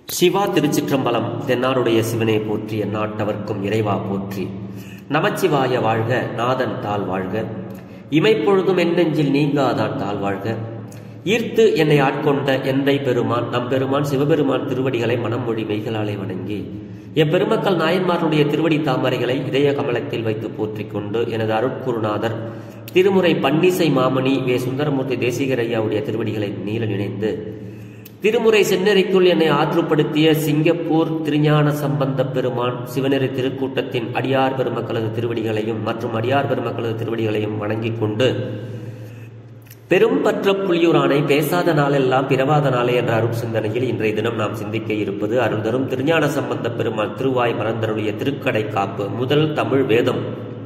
சிவா திருச்சிற்றம்பலம் தென்னாடுடைய சிவனை போற்றி எந்நாட்டவர்க்கும் இறைவா போற்றி நமச்சிவாய வாழ்க நாதன் தாள் வாழ்க இமைப்பொழுதும் என் நெஞ்சில் நீங்காதான் தாழ் வாழ்க ஈர்த்து என்னை ஆட்கொண்ட எந்தை பெருமான் நம் பெருமான் சிவபெருமான் திருவடிகளை மனம் மொழி மெய்களாலே வணங்கி எப்பெருமக்கள் நாயன்மார்களுடைய திருவடி தாமரைகளை இதய கமலத்தில் வைத்து போற்றிக் கொண்டு எனது அருட்குருநாதர் திருமுறை பன்னிசை மாமணி வே சுந்தரமூர்த்தி தேசிகரையாவுடைய திருவடிகளை நீல நினைந்து திருமுறை செந்நெறிக்குள் என்னை ஆற்றுப்படுத்திய சிங்கப்பூர் திருஞான சம்பந்த பெருமான் சிவநெறி திருக்கூட்டத்தின் அடியார் பெருமக்களது திருவடிகளையும் மற்றும் அடியார் பெருமக்களது திருவடிகளையும் வணங்கிக் கொண்டு பெரும் பற்ற புலியூரானை பேசாத நாளெல்லாம் பிறவாத நாளே என்ற அருள் சிந்தனையில் இன்றைய தினம் நாம் சிந்திக்க இருப்பது அருள் தரும் திருஞான சம்பந்த பெருமான் திருவாய் மறந்தருடைய திருக்கடை காப்பு முதல் தமிழ் வேதம்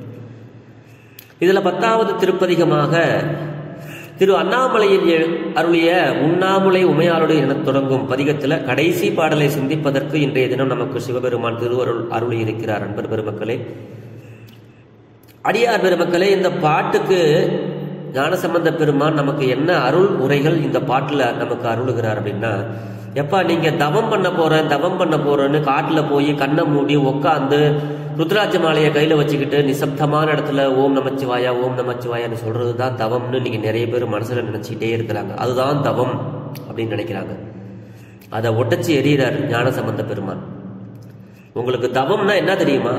இதுல பத்தாவது திருப்பதிகமாக திரு அண்ணாமலையில் எழு- அருளிய உண்ணாமுலை உமையாளுடைய எனத் தொடங்கும் பதிகத்துல கடைசி பாடலை சிந்திப்பதற்கு இன்றைய தினம் நமக்கு சிவபெருமான் திருவருள் அருளி இருக்கிறார் அன்பர் பெருமக்களே அடியார் பெருமக்களே இந்த பாட்டுக்கு ஞானசம்பந்த பெருமான் நமக்கு என்ன அருள் உரைகள் இந்த பாட்டுல நமக்கு அருளுகிறார் அப்படின்னா எப்பா நீங்க தவம் பண்ண போறேன் தவம் பண்ண போறேன்னு காட்டுல போய் கண்ணை மூடி உட்காந்து ருத்ராட்ச மாலையை கையில வச்சுக்கிட்டு நிசப்தமான இடத்துல ஓம் நமச்சிவாயா ஓம் நமச்சிவாயான்னு சொல்றது தான் தவம்னு நீங்க நிறைய பேர் மனசுல நினைச்சுக்கிட்டே இருக்கிறாங்க அதுதான் தவம் அப்படின்னு நினைக்கிறாங்க அதை ஒட்டச்சு எறிகிறார் ஞானசம்பந்த பெருமான் உங்களுக்கு தவம்னா என்ன தெரியுமா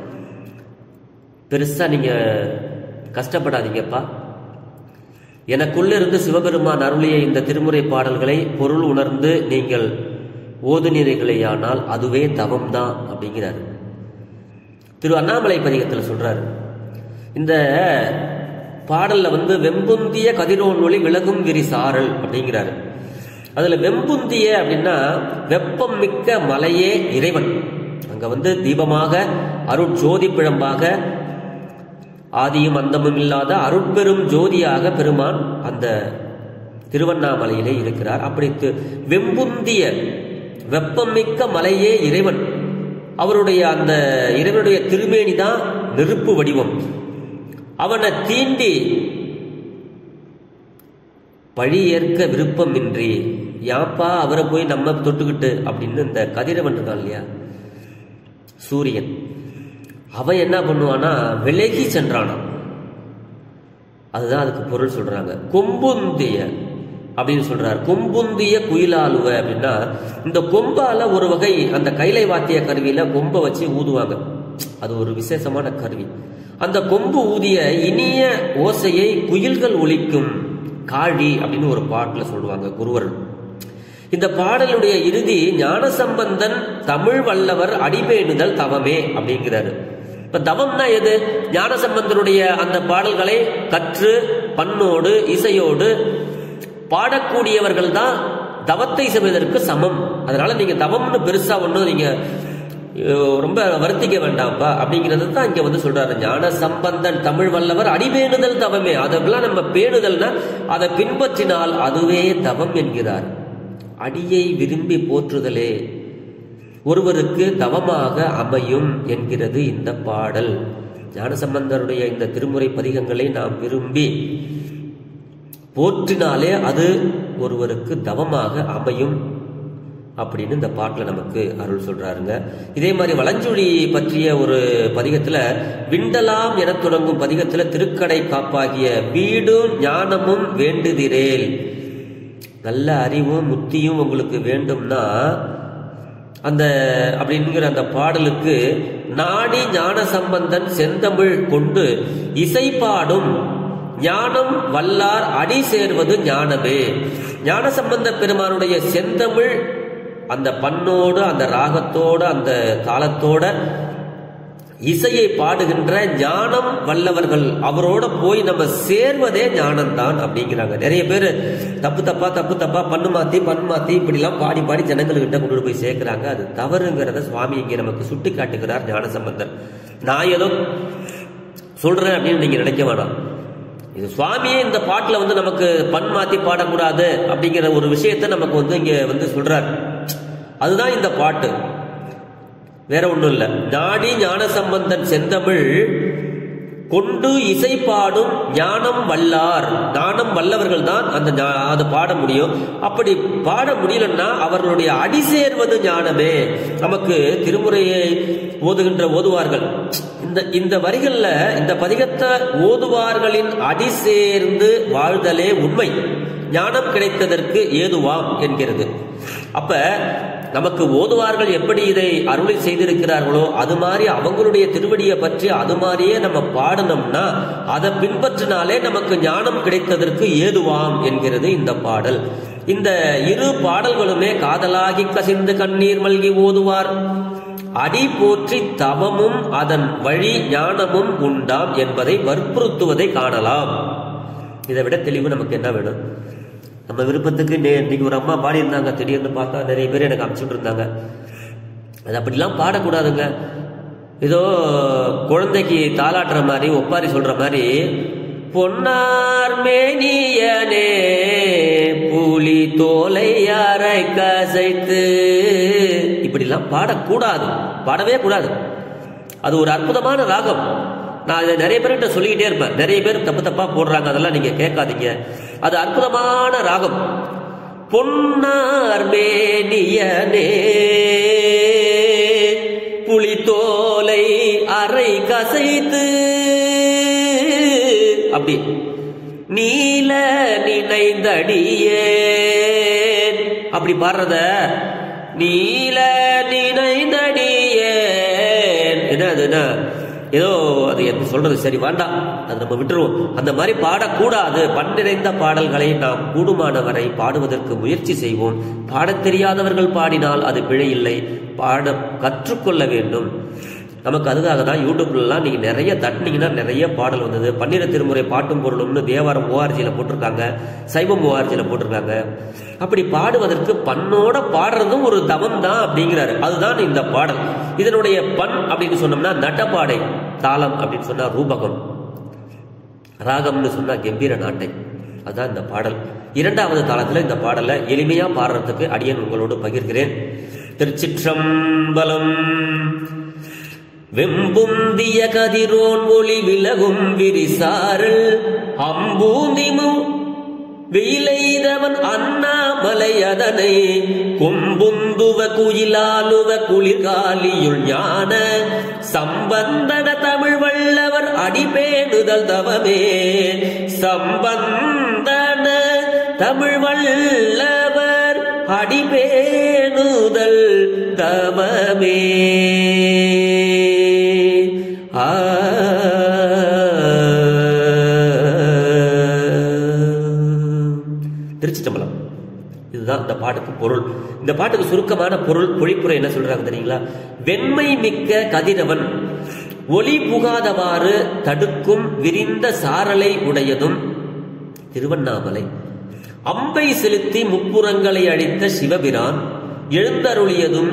பெருசா நீங்க கஷ்டப்படாதீங்கப்பா எனக்குள்ள இருந்து சிவபெருமான் அருளிய இந்த திருமுறை பாடல்களை பொருள் உணர்ந்து நீங்கள் ஓதுநீர்களேயானால் அதுவே தவம் தான் அப்படிங்கிறார் திரு அண்ணாமலை பதிகத்தில் சொல்றாரு இந்த பாடல்ல வந்து வெம்புந்திய கதிரோன் ஒளி விலகும் விரி சாரல் அப்படிங்கிறாரு அதுல வெம்புந்திய அப்படின்னா வெப்பம் மிக்க மலையே இறைவன் அங்க வந்து தீபமாக அருட்ஜோதி பிழம்பாக ஆதியும் அந்தமும் இல்லாத அருட்பெரும் ஜோதியாக பெருமான் அந்த திருவண்ணாமலையிலே இருக்கிறார் அப்படி தி- வெம்புந்திய வெப்பமிக்க மலையே இறைவன் அவருடைய அந்த இறைவனுடைய திருமேனி தான் நெருப்பு வடிவம் அவனை தீண்டி பழி ஏற்க விருப்பமின்றி யாப்பா அவரை போய் நம்ம தொட்டுக்கிட்டு அப்படின்னு இந்த கதிரவன் இருக்கான் இல்லையா சூரியன் அவன் என்ன பண்ணுவானா விலகி சென்றானாம் அதுதான் அதுக்கு பொருள் சொல்றாங்க கொம்புந்திய அப்படின்னு சொல்றார் கொம்புந்திய குயிலாலுவ அப்படின்னா இந்த கொம்பால ஒரு வகை அந்த கைலை வாத்திய கருவியில கொம்பை வச்சு ஊதுவாங்க அது ஒரு விசேஷமான கருவி அந்த கொம்பு ஊதிய இனிய ஓசையை குயில்கள் ஒலிக்கும் காழி அப்படின்னு ஒரு பாட்டுல சொல்லுவாங்க குருவர் இந்த பாடலுடைய இறுதி ஞானசம்பந்தன் தமிழ் வல்லவர் அடிபேணுதல் தவமே அப்படிங்கிறாரு இப்ப தவம்னா எது ஞானசம்பந்தனுடைய அந்த பாடல்களை கற்று பண்ணோடு இசையோடு பாடக்கூடியவர்கள் தான் தவத்தை செய்வதற்கு சமம் அதனால நீங்க தவம்னு பெருசா ஒன்றும் நீங்க அஹ், ரொம்ப வருத்திக்க வேண்டாம்ப்பா அப்படிங்கிறது தான் இங்க வந்து சொல்றாரு ஞான சம்பந்தன் தமிழ் வல்லவர் அடிபேணுதல் தவமே அதெல்லாம் நம்ம பேணுதல்னா அதை பின்பற்றினால் அதுவே தவம் என்கிறார் அடியை விரும்பி போற்றுதலே ஒருவருக்கு தவமாக அமையும் என்கிறது இந்த பாடல் ஞானசம்பந்தருடைய இந்த திருமுறை பதிகங்களை நாம் விரும்பி போற்றினாலே அது ஒருவருக்கு தவமாக அமையும் அப்படின்னு இந்த பாட்டில் நமக்கு அருள் சொல்றாருங்க இதே மாதிரி வலஞ்சுழி பற்றிய ஒரு பதிகத்துல விண்டலாம் என தொடங்கும் பதிகத்துல திருக்கடை காப்பாகிய வீடும் ஞானமும் வேண்டுதிரேல் நல்ல அறிவும் முத்தியும் உங்களுக்கு வேண்டும்னா அந்த அப்படிங்கிற அந்த பாடலுக்கு நாடி ஞான சம்பந்தன் செந்தமிழ் கொண்டு இசைப்பாடும் ஞானம் வல்லார் அடி சேர்வது ஞானமே ஞான சம்பந்த பெருமானுடைய செந்தமிழ் அந்த பண்ணோடு அந்த ராகத்தோடு அந்த தாளத்தோட இசையை பாடுகின்ற ஞானம் வல்லவர்கள் அவரோட போய் நம்ம சேர்வதே ஞானம்தான் அப்படிங்கிறாங்க நிறைய பேர் தப்பு தப்பா தப்பு தப்பா பண்ணு மாத்தி பண்ணு மாத்தி இப்படிலாம் பாடி பாடி ஜனங்கள்கிட்ட கொண்டு போய் சேர்க்கிறாங்க அது தவறுங்கிறத சுவாமி இங்கே நமக்கு சுட்டி காட்டுகிறார் ஞானசம்பந்தர் நான் ஏதோ சொல்றேன் அப்படின்னு நீங்க நினைக்க வேணாம் இது சுவாமியே இந்த பாட்டுல வந்து நமக்கு பண் மாத்தி பாடக்கூடாது அப்படிங்கிற ஒரு விஷயத்தை நமக்கு வந்து இங்க வந்து சொல்றார் அதுதான் இந்த பாட்டு வேற ஒண்ணும் இல்ல நாடி ஞானசம்பந்தன் செந்தமிழ் கொண்டு இசை பாடும் ஞானம் வல்லார் ஞானம் வல்லவர்கள் தான் அந்த ஞா- அதை பாட முடியும் அப்படி பாட முடியலன்னா அவர்களுடைய அடி சேர்வது ஞானமே நமக்கு திருமுறையை ஓதுகின்ற ஓதுவார்கள் இந்த இந்த வரிகள்ல இந்த பதிகத்தை ஓதுவார்களின் அடி சேர்ந்து வாழ்தலே உண்மை ஞானம் கிடைத்ததற்கு ஏதுவாம் என்கிறது அப்ப நமக்கு ஓதுவார்கள் எப்படி இதை அருளை செய்திருக்கிறார்களோ அது மாதிரி அவங்களுடைய திருவடியை பற்றி அது மாதிரியே நம்ம பாடணும்னா அதை பின்பற்றினாலே நமக்கு ஞானம் கிடைத்ததற்கு ஏதுவாம் என்கிறது இந்த பாடல் இந்த இரு பாடல்களுமே காதலாகி கசிந்து கண்ணீர் மல்கி ஓதுவார் அடி போற்றி தவமும் அதன் வழி ஞானமும் உண்டாம் என்பதை வற்புறுத்துவதை காணலாம் இதை விட தெளிவு நமக்கு என்ன வேணும் நம்ம விருப்பத்துக்கு நே- இன்னைக்கு ஒரு அம்மா பாடியிருந்தாங்க திடீர்னு பார்த்தா நிறைய பேர் எனக்கு அனுப்பிச்சுட்டு இருந்தாங்க அது அப்படிலாம் பாடக்கூடாதுங்க ஏதோ குழந்தைக்கு தாளாட்டுற மாதிரி ஒப்பாரி சொல்ற மாதிரி பொன்னார் மேனியனே புலி தோலை அரை கசைத்து இப்படிலாம் பாடக்கூடாது பாடவே கூடாது அது ஒரு அற்புதமான ராகம் நான் இதை நிறைய பேர்கிட்ட சொல்லிக்கிட்டே இருப்பேன் நிறைய பேர் தப்பு தப்பா போடுறாங்க அதெல்லாம் நீங்க கேட்காதீங்க அது அற்புதமான ராகம் பொன்னார் மேனியனே புலித்தோலை அரை கசைத்து அப்படி நீல நினைந்தடியே அப்படி பாடுறத நீல நினைந்தடியே என்ன அது என்ன ஏதோ அது எப்படி சொல்றது சரி வேண்டாம் அது நம்ம விட்டுருவோம் அந்த மாதிரி பாடக்கூடாது பன்னிறைந்த பாடல்களை நாம் கூடுமானவரை பாடுவதற்கு முயற்சி செய்வோம் பாடத் தெரியாதவர்கள் பாடினால் அது பிழை இல்லை பாட கற்றுக்கொள்ள வேண்டும் நமக்கு அதுக்காக தான் யூடியூப்லலாம் நீங்கள் நிறைய தட்டினீங்கன்னா நிறைய பாடல் வந்தது பன்னிர திருமுறை பாட்டும் பொருளும்னு தேவாரம் ஓஆர்ஜியில் போட்டிருக்காங்க சைவம் ஓஆர்ஜியில் போட்டிருக்காங்க அப்படி பாடுவதற்கு பண்ணோட பாடுறதும் ஒரு தவம் தான் அப்படிங்கிறாரு அதுதான் இந்த பாடல் இதனுடைய பண் அப்படின்னு சொன்னோம்னா நடப்பாடை தாளம் அப்படின்னு சொன்னா ரூபகம் ராகம்னு சொன்னா கம்பீர நாட்டை அதுதான் இந்த பாடல் இரண்டாவது தாளத்துல இந்த பாடலை எளிமையா பாடுறதுக்கு அடியன் உங்களோடு பகிர்கிறேன் திருச்சிற்றம்பலம் வெம்புந்திய கதிரோன் ஒளி விலகும் விரிசாரல் அம்பூந்திமு வெயிலைதவன் அண்ணாமலை அதனை கொம்புந்துவ குயிலாலுவ குளிர்காலியுள் ஞான சம்பந்தன தமிழ் வல்லவர் அடிபேணுதல் தவமே சம்பந்தன தமிழ் வல்லவர் அடிபேணுதல் தவமே ஆ திருச்சிட்டம்பலம் இதுதான் இந்த பாட்டுக்கு பொருள் இந்த பாட்டுக்கு சுருக்கமான பொருள் பொழிப்புரை என்ன சொல்றாங்க தெரியுங்களா வெண்மை மிக்க கதிரவன் ஒளி புகாதவாறு தடுக்கும் விரிந்த சாரலை உடையதும் திருவண்ணாமலை அம்பை செலுத்தி முப்புறங்களை அழித்த சிவபிரான் எழுந்தருளியதும்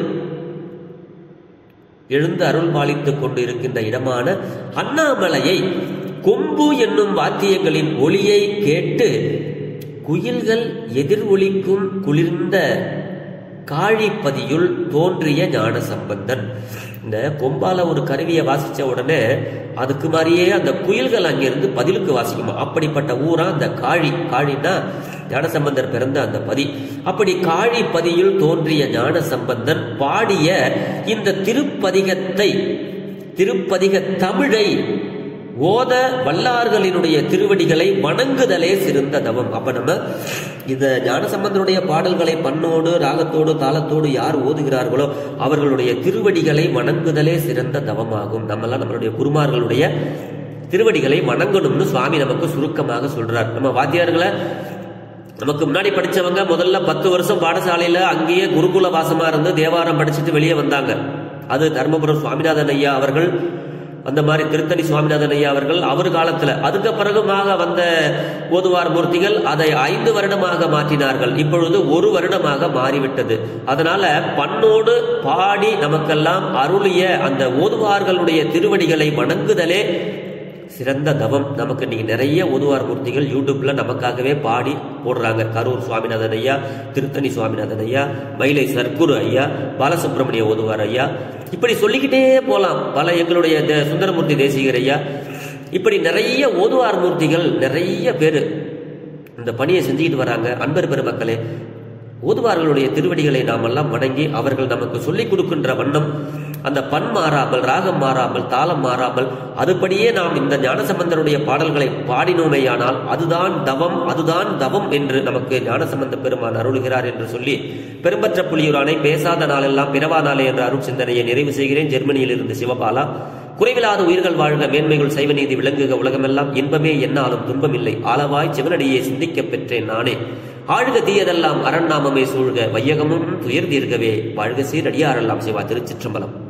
எழுந்து அருள் பாலித்துக் கொண்டு இருக்கின்ற இடமான அண்ணாமலையை கொம்பு என்னும் வாத்தியங்களின் ஒளியை கேட்டு குயில்கள் எதிர் ஒலிக்கும் குளிர்ந்த காழிப்பதியுள் தோன்றிய ஞான சம்பந்தன் இந்த கொம்பால ஒரு கருவியை வாசிச்ச உடனே அதுக்கு மாதிரியே அந்த குயில்கள் அங்கிருந்து பதிலுக்கு வாசிக்குமா அப்படிப்பட்ட ஊரா அந்த காழி காழின்னா ஞானசம்பந்தர் பிறந்த அந்த பதி அப்படி காழி பதியில் தோன்றிய ஞானசம்பந்தன் பாடிய இந்த திருப்பதிகத்தை திருப்பதிக தமிழை ஓத வல்லார்களினுடைய திருவடிகளை வணங்குதலே சிறந்த தவம் அப்ப நம்ம இந்த ஞானசம்பந்தனுடைய பாடல்களை பண்ணோடு ராகத்தோடு தாளத்தோடு யார் ஓதுகிறார்களோ அவர்களுடைய திருவடிகளை வணங்குதலே சிறந்த தவமாகும் நம்மெல்லாம் நம்மளுடைய குருமார்களுடைய திருவடிகளை வணங்கணும்னு சுவாமி நமக்கு சுருக்கமாக சொல்றார் நம்ம வாத்தியார்களை நமக்கு முன்னாடி படிச்சவங்க முதல்ல பத்து வருஷம் பாடசாலையில அங்கேயே குருகுல வாசமா இருந்து தேவாரம் படிச்சுட்டு வெளியே வந்தாங்க அது தர்மபுரம் சுவாமிநாதன் ஐயா அவர்கள் அந்த மாதிரி திருத்தணி சுவாமிநாதன் ஐயா அவர்கள் அவர் காலத்துல அதுக்கு பிறகுமாக வந்த ஓதுவார் மூர்த்திகள் அதை ஐந்து வருடமாக மாற்றினார்கள் இப்பொழுது ஒரு வருடமாக மாறிவிட்டது அதனால பண்ணோடு பாடி நமக்கெல்லாம் அருளிய அந்த ஓதுவார்களுடைய திருவடிகளை வணங்குதலே சிறந்த தவம் நமக்கு இன்னைக்கு நிறைய ஓதுவார் மூர்த்திகள் யூடியூப்ல நமக்காகவே பாடி போடுறாங்க கரூர் சுவாமிநாதன் ஐயா திருத்தணி சுவாமிநாதன் ஐயா மயிலை சர்க்குரு ஐயா பாலசுப்ரமணிய ஓதுவார் ஐயா இப்படி சொல்லிக்கிட்டே போலாம் பல எங்களுடைய தே- சுந்தரமூர்த்தி தேசிகர் ஐயா இப்படி நிறைய ஓதுவார் மூர்த்திகள் நிறைய பேர் இந்த பணியை செஞ்சுக்கிட்டு வராங்க அன்பர் பெருமக்களே ஓதுவார்களுடைய திருவடிகளை நாமெல்லாம் வணங்கி அவர்கள் நமக்கு சொல்லிக் கொடுக்கின்ற வண்ணம் அந்த பண் மாறாமல் ராகம் மாறாமல் தாளம் மாறாமல் அதுபடியே நாம் இந்த ஞானசம்பந்தருடைய பாடல்களை பாடினோமேயானால் அதுதான் தவம் அதுதான் தவம் என்று நமக்கு ஞானசம்பந்த பெருமான் அருளுகிறார் என்று சொல்லி பெரும்பற்ற புலியூரானை பேசாத நாளெல்லாம் பிறவா நாளே என்ற அருள் சிந்தனையை நிறைவு செய்கிறேன் ஜெர்மனியில் இருந்து சிவபாலா குறைவில்லாத உயிர்கள் வாழ்க மேன்மைகள் சைவ நீதி விளங்குக உலகமெல்லாம் இன்பமே என்னாலும் துன்பமில்லை ஆளவாய் சிவனடியே சிந்திக்கப் பெற்றேன் நானே ஆழ்க தீயதெல்லாம் அரண்நாமமே சூழ்க வையகமும் துயர் தீர்கவே வாழ்க சீரடியாரெல்லாம் சிவா திருச்சிற்றம்பலம்